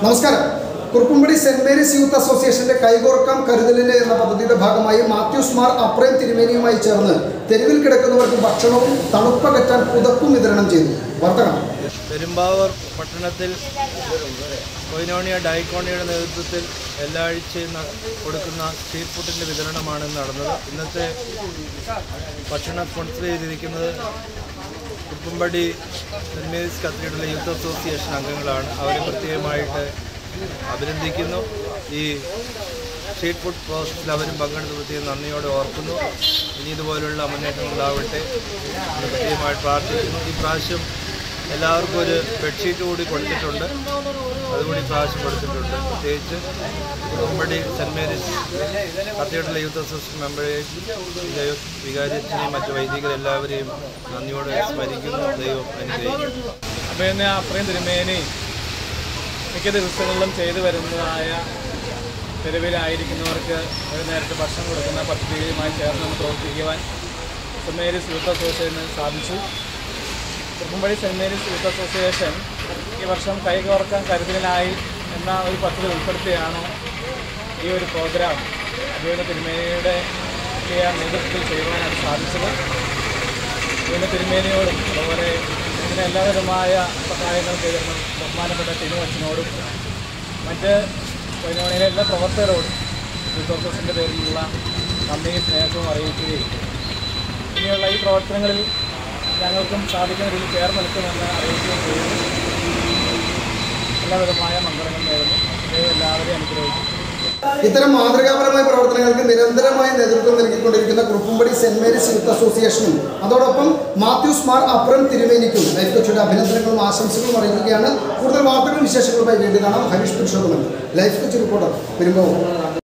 നമസ്കാരം Kuruppampady saint Mary's youth അസോസിയേഷന്റെ കൈകോർക്കാം കരുതലിന് എന്ന പദ്ധതിയുടെ ഭാഗമായി മാത്യൂസ് മാർ അപ്രേം തിരുമേനിയുമായി ചേർന്ന് തെരുവിൽ കിടക്കുന്നവർക്ക് ഭക്ഷണവും തണുപ്പകറ്റാൻ പുതപ്പും വിതരണം ചെയ്തു വാർത്തകൾ പെരുമ്പാവൂർ പട്ടണത്തിൽ കൊയിനോണിയ ഡൈക്കോണിയുടെ നേതൃത്വത്തിൽ എല്ലാ ആഴ്ചയും ന- കൊടുക്കുന്ന സ്ട്രീറ്റ് ഫുഡിൻ്റെ വിതരണമാണ് ഇന്ന് നടന്നത് ഇന്നത്തെ ഭക്ഷണം സ്പോൺസർ ചെയ്തിരിക്കുന്നത് Kuppampady saint Mary's cathedral youth association അംഗങ്ങളാണ് അവരെ പ്രത്യേകമായിട്ട് അഭിനന്ദിക്കുന്നു ഈ സ്ട്രീറ്റ് ഫുഡ് പ്രോസസ്സിൽ അവരും പങ്കെടുത്ത് പ്രത്യേകം നന്ദിയോടെ ഓർക്കുന്നു ഇനി ഇതുപോലുള്ള മുന്നേറ്റം ഉണ്ടാവട്ടെ എന്ന് പ്രത്യേകമായിട്ട് പ്രാർത്ഥിക്കുന്നു ഈ പ്രാവശ്യം എല്ലാവർക്കും ഒരു ബെഡ്ഷീറ്റ് കൂടി കൊടുത്തിട്ടുണ്ട് അതുകൂടി പ്രാവശ്യം കൊടുത്തിട്ടുണ്ട് പ്രത്യേകിച്ച് Kurumpady saint Mary's cathedral youth association മെമ്പറേയും വികാരിയച്ഛനെയും മറ്റു വൈദികരെല്ലാവരെയും നന്ദിയോടെ സ്മരിക്കുന്നു ദൈവം അനുഗ്രഹിക്കുന്നു അപ്പോൾ തന്നെ അത്രയും തിരുമേനി മിക്ക ദിവസങ്ങളിലും ചെയ്തു വരുന്നതായ തെരുവിലായിരിക്കുന്നവർക്ക് ഒരു നേരത്തെ ഭക്ഷണം കൊടുക്കുന്ന പദ്ധതിയുമായി ചേർന്ന് നിന്ന് പ്രവർത്തിക്കുവാൻ സെൻറ് മേരീസ് യൂത്ത് അസോസിയേഷന് സാധിച്ചു Kurumpady saint Mary's youth association ഈ വർഷം കൈകോർക്കാൻ കരുതലിനായി എന്ന ഒരു പദ്ധതി ഉൾപ്പെടുത്തിയാണ് ഈ ഒരു പ്രോഗ്രാം അതുപോലെ തിരുമേനിയുടെ ഒക്കെ നേതൃത്വത്തിൽ ചെയ്യുവാനാണ് സാധിച്ചത് പിന്നെ തിരുമേനിയോടും അതുപോലെ ഇതിന് എല്ലാവിധമായ സഹായങ്ങൾ ചെയ്തിരുന്ന ബഹുമാനപ്പെട്ട ടിനു അച്ഛനോടും മറ്റ് വൈനോണിയിലെ എല്ലാ പ്രവർത്തകരോടും റിസോർസസിൻ്റെ പേരിലുള്ള നന്ദിയും സ്നേഹവും അറിയിക്കുകയും ഇനിയുള്ള ഈ പ്രവർത്തനങ്ങളിൽ ഞങ്ങൾക്കും സാധിക്കുന്ന രീതിയിൽ ചേർന്ന് നിൽക്കുമെന്ന് അറിയിക്കുകയും ചെയ്യുന്നു എല്ലാവിധമായ മംഗളങ്ങൾ നേരുന്നു ദൈവം എല്ലാവരെയും അനുഗ്രഹിക്കും ഇത്തരം മാതൃകാപരമായ പ്രവർത്തനങ്ങൾക്ക് നിരന്തരമായി നേതൃത്വം നൽകിക്കൊണ്ടിരിക്കുന്ന കുറുപ്പുംപടി സെന്റ് മേരീസ് യൂത്ത് അസോസിയേഷനും അതോടൊപ്പം മാത്യൂസ് മാർ അപ്രം തിരുമേനിക്കും ലൈഫ് കൊച്ചിയുടെ അഭിനന്ദനങ്ങളും ആശംസകളും അറിയിക്കുകയാണ് കൂടുതൽ വാർത്തകളും വിശേഷങ്ങളുമായി വീണ്ടും കാണാം ഹരീഷ് പുരുഷോത്തമൻ ലൈഫ് കൊച്ചി റിപ്പോർട്ടർ പെരുമ്പാവൂർ